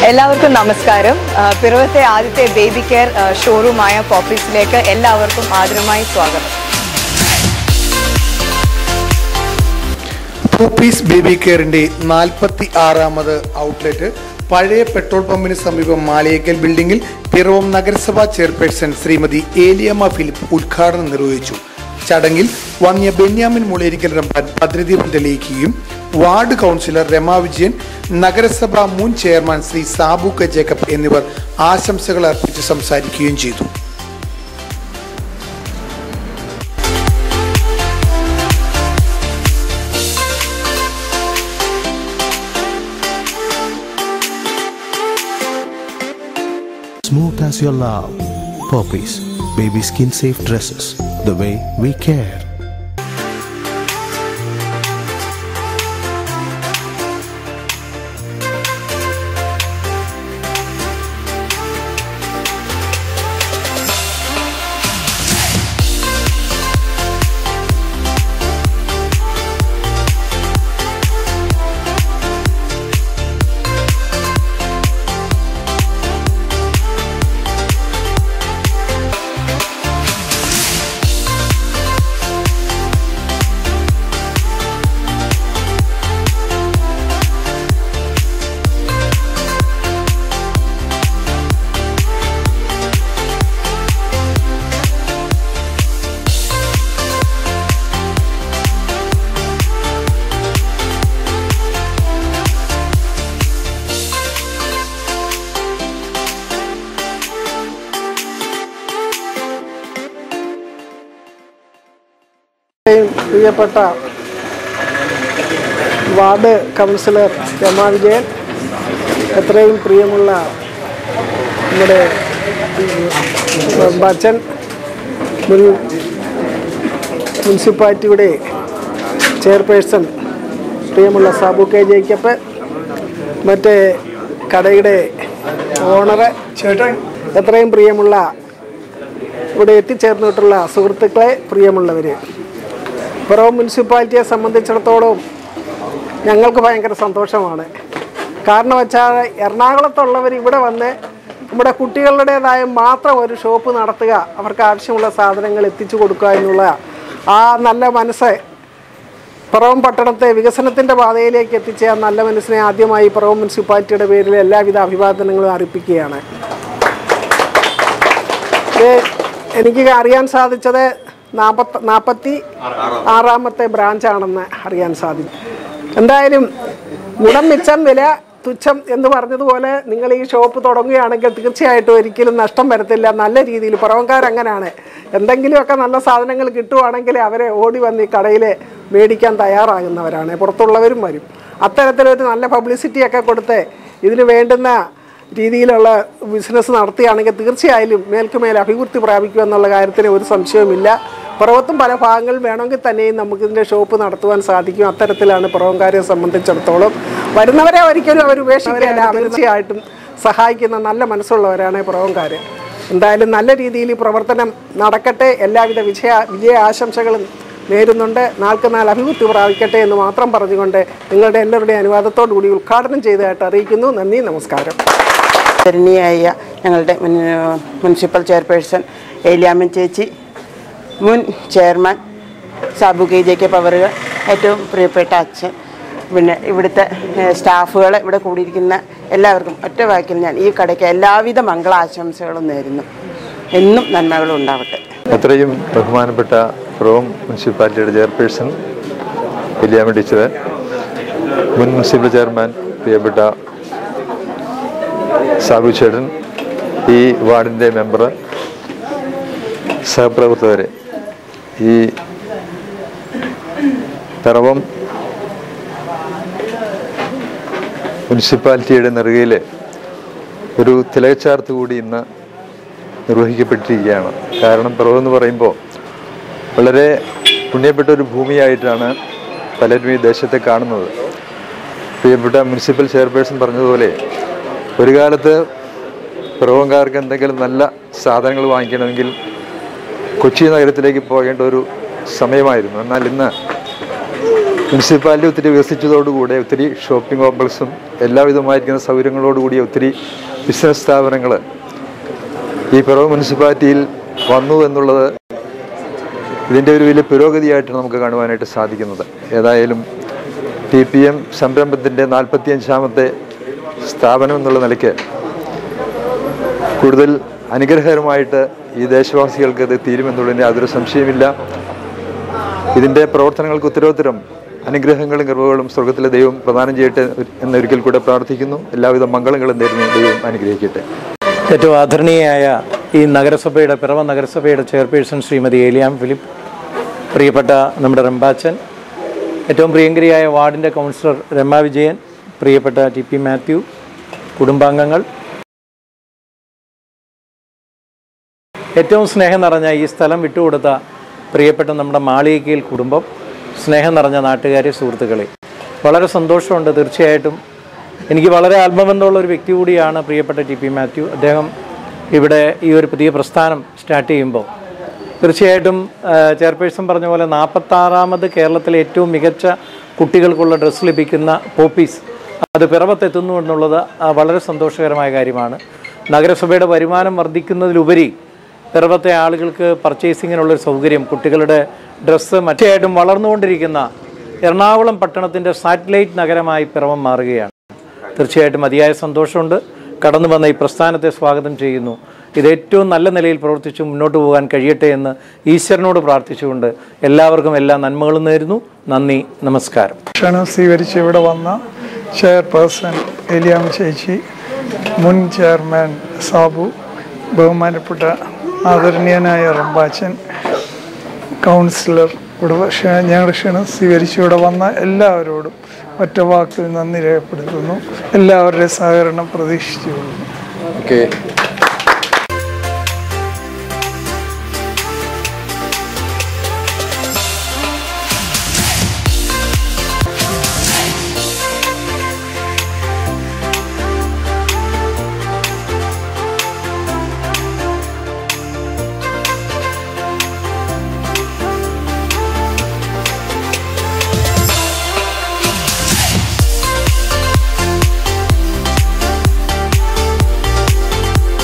എല്ലാവർക്കും നമസ്കാരം ആ, പിറവത്തെ ആദ്യത്തെ ബേബി കെയർ ആ, ഷോറൂമായ പോപ്പീസിലേക്ക് എല്ലാവർക്കും ആദരമായി സ്വാഗതം പൂപ്പീസ് ബേബി കെയറിന്റെ നാൽപ്പത്തി ആറാമത് ഔട്ട്ലെറ്റ് പഴയ പെട്രോൾ പമ്പിന് സമീപം മാളിയേക്കൽ ബിൽഡിംഗിൽ പിറവം നഗരസഭാ ചെയർപേഴ്സൺ ശ്രീമതി ഏലിയമ്മ ഫിലിപ്പ് ഉദ്ഘാടനം നിർവഹിച്ചു ചടങ്ങിൽ വന്യ ബെന്യാമിൻ മുളേരിക്കൽ റംബാൻ ഭദ്രദീപം തെളിയിക്കുകയും വാർഡ് കൗൺസിലർ രമാ വിജയൻ നഗരസഭാ മുൻ ചെയർമാൻ ശ്രീ സാബു കെ ജേക്കബ് എന്നിവർ ആശംസകൾ അർപ്പിച്ച് സംസാരിക്കുകയും ചെയ്തു Smooth as your love. Poppies, baby skin safe dresses. The way we care. പ്രിയപ്പെട്ട വാർഡ് കൗൺസിലർ രമാ വിജയൻ എത്രയും പ്രിയമുള്ള നമ്മുടെ ബച്ചൻ മുൻ മുനിസിപ്പാലിറ്റിയുടെ ചെയർപേഴ്സൺ പ്രിയമുള്ള സാബു കെ ജേക്കപ്പ് മറ്റേ കടയുടെ ഓണറ് ചേട്ടൻ എത്രയും പ്രിയമുള്ള ഇവിടെ എത്തിച്ചേർന്നിട്ടുള്ള സുഹൃത്തുക്കളെ പ്രിയമുള്ളവർ പിറവം മുനിസിപ്പാലിറ്റിയെ സംബന്ധിച്ചിടത്തോളം ഞങ്ങൾക്ക് ഭയങ്കര സന്തോഷമാണ് കാരണം വെച്ചാൽ എറണാകുളത്തുള്ളവർ ഇവിടെ വന്ന് നമ്മുടെ കുട്ടികളുടേതായ മാത്രം ഒരു ഷോപ്പ് നടത്തുക അവർക്ക് ആവശ്യമുള്ള സാധനങ്ങൾ എത്തിച്ചു കൊടുക്കുക എന്നുള്ള ആ നല്ല മനസ്സ് പിറവം പട്ടണത്തെ വികസനത്തിൻ്റെ പാതയിലേക്ക് എത്തിച്ച ആ നല്ല മനസ്സിനെ ആദ്യമായി പിറവം മുനിസിപ്പാലിറ്റിയുടെ പേരിൽ എല്ലാവിധ അഭിവാദനങ്ങളും അർപ്പിക്കുകയാണ് ഇത് എനിക്ക് അറിയാൻ സാധിച്ചത് നാൽപ്പത്തി നാൽപ്പത്തി ആറാമത്തെ ബ്രാഞ്ചാണെന്ന് അറിയാൻ സാധിച്ചു എന്തായാലും ഗുണം മിച്ചം വില തുച്ഛം എന്ന് പറഞ്ഞതുപോലെ നിങ്ങൾ ഈ ഷോപ്പ് തുടങ്ങുകയാണെങ്കിൽ തീർച്ചയായിട്ടും ഒരിക്കലും നഷ്ടം വരത്തില്ല നല്ല രീതിയിൽ പുറവക്കാരങ്ങനെയാണ് എന്തെങ്കിലുമൊക്കെ നല്ല സാധനങ്ങൾ കിട്ടുവാണെങ്കിൽ അവരെ ഓടി വന്ന് ഈ കടയിൽ മേടിക്കാൻ തയ്യാറാകുന്നവരാണ് പുറത്തുള്ളവരും വരും അത്തരത്തിലൊരു നല്ല പബ്ലിസിറ്റിയൊക്കെ കൊടുത്ത് ഇതിന് വേണ്ടുന്ന രീതിയിലുള്ള ബിസിനസ് നടത്തുകയാണെങ്കിൽ തീർച്ചയായും മേൽക്കുമേൽ അഭിവൃദ്ധി പ്രാപിക്കും എന്നുള്ള കാര്യത്തിന് ഒരു സംശയവുമില്ല പുറവത്തും പല ഭാഗങ്ങളിൽ വേണമെങ്കിൽ തന്നെയും നമുക്ക് ഇതിൻ്റെ ഷോപ്പ് നടത്തുവാൻ സാധിക്കും അത്തരത്തിലാണ് പുറവംകാരെ സംബന്ധിച്ചിടത്തോളം വരുന്നവരെ ഒരിക്കലും അവർ ഉപേക്ഷിക്കില്ല തീർച്ചയായിട്ടും സഹായിക്കുന്ന നല്ല മനസ്സുള്ളവരാണ് പുറവംകാർ എന്തായാലും നല്ല രീതിയിൽ ഈ പ്രവർത്തനം നടക്കട്ടെ എല്ലാവിധ വിജയ വിജയ ആശംസകളും നേരുന്നുണ്ട് നാൾക്ക് നാൾ അഭിവൃദ്ധി പ്രാപിക്കട്ടെ എന്ന് മാത്രം പറഞ്ഞുകൊണ്ട് നിങ്ങളുടെ എല്ലാവരുടെയും അനുവാദത്തോടു കൂടി ഉദ്ഘാടനം ചെയ്തതായിട്ട് അറിയിക്കുന്നു നന്ദി നമസ്കാരം ആദരണീയായ ഞങ്ങളുടെ മുൻ മുനിസിപ്പൽ ചെയർപേഴ്സൺ ഏലിയാമ്മൻ ചേച്ചി മുൻ chairman Sabu K J K പവറുകൾ ഏറ്റവും പ്രിയപ്പെട്ട അച്ഛൻ പിന്നെ ഇവിടുത്തെ സ്റ്റാഫുകൾ ഇവിടെ കൂടിയിരിക്കുന്ന എല്ലാവർക്കും ഒറ്റ വാക്കിൽ ഞാൻ ഈ കടയ്ക്ക് എല്ലാവിധ മംഗളാശംസകളും നേരുന്നു എന്നും നന്മകളും ഉണ്ടാവട്ടെ അത്രയും ബഹുമാനപ്പെട്ട പ്രോം മുനിസിപ്പാലിറ്റിയുടെ ചെയർപേഴ്സൺ വില്യാമ ടീച്ചർ മുൻ മുനിസിപ്പൽ ചെയർമാൻ പ്രിയപ്പെട്ട സാബു ചേട്ടൻ ഈ വാർഡിൻ്റെ മെമ്പർ സഹപ്രവർത്തകരെ ഈ പിറവം മുനിസിപ്പാലിറ്റിയുടെ നെറുകയിൽ ഒരു തിലകച്ചാർത്ത് കൂടി ഇന്ന് നിർവഹിക്കപ്പെട്ടിരിക്കുകയാണ് കാരണം പിറവം എന്ന് പറയുമ്പോൾ വളരെ പുണ്യപ്പെട്ട ഒരു ഭൂമിയായിട്ടാണ് പലരും ഈ ദേശത്തെ കാണുന്നത് പ്രിയപ്പെട്ട മുനിസിപ്പൽ ചെയർപേഴ്സൺ പറഞ്ഞതുപോലെ ഒരു കാലത്ത് പിറവംകാർക്ക് എന്തെങ്കിലും നല്ല സാധനങ്ങൾ വാങ്ങിക്കണമെങ്കിൽ കൊച്ചി നഗരത്തിലേക്ക് പോകേണ്ട ഒരു സമയമായിരുന്നു എന്നാൽ ഇന്ന് മുനിസിപ്പാലിറ്റി ഒത്തിരി വികസിച്ചതോടുകൂടെ ഒത്തിരി ഷോപ്പിംഗ് കോംപ്ലക്സും എല്ലാവിധമായിരിക്കുന്ന സൗകര്യങ്ങളോടുകൂടിയ ഒത്തിരി ബിസിനസ് സ്ഥാപനങ്ങൾ ഈ പിറവ് മുനിസിപ്പാലിറ്റിയിൽ വന്നു എന്നുള്ളത് ഇതിൻ്റെ ഒരു വലിയ പുരോഗതിയായിട്ടാണ് നമുക്ക് കാണുവാനായിട്ട് സാധിക്കുന്നത് ഏതായാലും ടി പി എം സംരംഭത്തിൻ്റെ നാൽപ്പത്തിയഞ്ചാമത്തെ സ്ഥാപനം എന്നുള്ള നിലയ്ക്ക് കൂടുതൽ അനുഗ്രഹകരമായിട്ട് ഈ ദേശവാസികൾക്ക് ഇത് തീരുമെന്നുള്ളതിന് യാതൊരു സംശയമില്ല ഇതിൻ്റെ പ്രവർത്തനങ്ങൾക്ക് ഉത്തരോത്തരം അനുഗ്രഹങ്ങളും കൃപകളും സ്വർഗത്തിലെ ദൈവം പ്രദാനം ചെയ്യട്ടെ എന്നൊരിക്കൽ കൂടെ പ്രാർത്ഥിക്കുന്നു എല്ലാവിധ മംഗളങ്ങളും നേരുന്നു ദൈവം അനുഗ്രഹിക്കട്ടെ ഏറ്റവും ആദരണീയയായ ഈ നഗരസഭയുടെ പിറവ നഗരസഭയുടെ ചെയർപേഴ്സൺ ശ്രീമതി ഏലിയാം ഫിലിപ്പ് പ്രിയപ്പെട്ട നമ്മുടെ റംബാച്ചൻ ഏറ്റവും പ്രിയങ്കരിയായ വാർഡിൻ്റെ കൗൺസിലർ രമ വിജയൻ പ്രിയപ്പെട്ട ടി പി മാത്യു കുടുംബാംഗങ്ങൾ ഏറ്റവും സ്നേഹം നിറഞ്ഞ ഈ സ്ഥലം വിട്ടുകൊടുത്ത പ്രിയപ്പെട്ട നമ്മുടെ മാളികയിൽ കുടുംബം സ്നേഹം നിറഞ്ഞ നാട്ടുകാരെ സുഹൃത്തുക്കളെ വളരെ സന്തോഷമുണ്ട് തീർച്ചയായിട്ടും എനിക്ക് വളരെ ആത്മബന്ധമുള്ള ഒരു വ്യക്തി കൂടിയാണ് പ്രിയപ്പെട്ട ടി പി മാത്യു അദ്ദേഹം ഇവിടെ ഈ ഒരു പുതിയ പ്രസ്ഥാനം സ്റ്റാർട്ട് ചെയ്യുമ്പോൾ തീർച്ചയായിട്ടും ആ, ചെയർപേഴ്സൺ പറഞ്ഞ പോലെ നാൽപ്പത്താറാമത് കേരളത്തിലെ ഏറ്റവും മികച്ച കുട്ടികൾക്കുള്ള ഡ്രസ്സ് ലഭിക്കുന്ന പോപ്പീസ് അത് പിറവത്തെത്തുന്നു എന്നുള്ളത് ആ, വളരെ സന്തോഷകരമായ കാര്യമാണ് നഗരസഭയുടെ വരുമാനം വർദ്ധിക്കുന്നതിലുപരി പിറവത്തെ ആളുകൾക്ക് പർച്ചേസിങ്ങിനുള്ളൊരു സൗകര്യം കുട്ടികളുടെ ഡ്രസ്സ് മറ്റേയായിട്ടും വളർന്നുകൊണ്ടിരിക്കുന്ന എറണാകുളം പട്ടണത്തിൻ്റെ സാറ്റലൈറ്റ് നഗരമായി പിറവം മാറുകയാണ് തീർച്ചയായിട്ടും അതിയായ സന്തോഷമുണ്ട് കടന്നു വന്ന ഈ പ്രസ്ഥാനത്തെ സ്വാഗതം ചെയ്യുന്നു ഇത് ഏറ്റവും നല്ല നിലയിൽ പ്രവർത്തിച്ച് മുന്നോട്ട് പോകാൻ കഴിയട്ടെ എന്ന് ഈശ്വരനോട് പ്രാർത്ഥിച്ചുകൊണ്ട് എല്ലാവർക്കും എല്ലാ നന്മകളും നേരുന്നു നന്ദി നമസ്കാരം ക്ഷണം സ്വീകരിച്ച് ഇവിടെ വന്ന ചെയർപേഴ്സൺ എലിയാം ചേച്ചി മുൻ ചെയർമാൻ സാബു ബഹുമാനപ്പെട്ട ആദരണീയനായ റംബാച്ചൻ കൗൺസിലർ ഇവിടെ ക്ഷ- ഞങ്ങളുടെ ക്ഷണം സ്വീകരിച്ച് ഇവിടെ വന്ന എല്ലാവരോടും ഒറ്റ വാക്കിൽ നന്ദി രേഖപ്പെടുത്തുന്നു എല്ലാവരുടെയും സഹകരണം പ്രതീക്ഷിച്ചുകൊള്ളുന്നു ഓക്കെ ും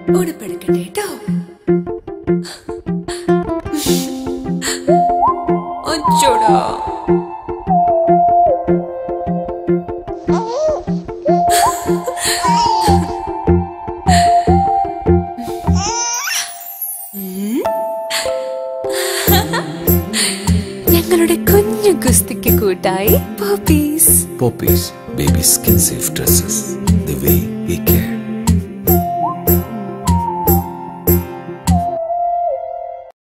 ഉടുപ്പെടുക്കട്ടെ കേട്ടോ അച്ചോടാ ഞങ്ങളുടെ കുഞ്ഞു ഗുസ്തിക്ക് കൂട്ടായി Popees Poppies, baby skin safe dresses. The way we care.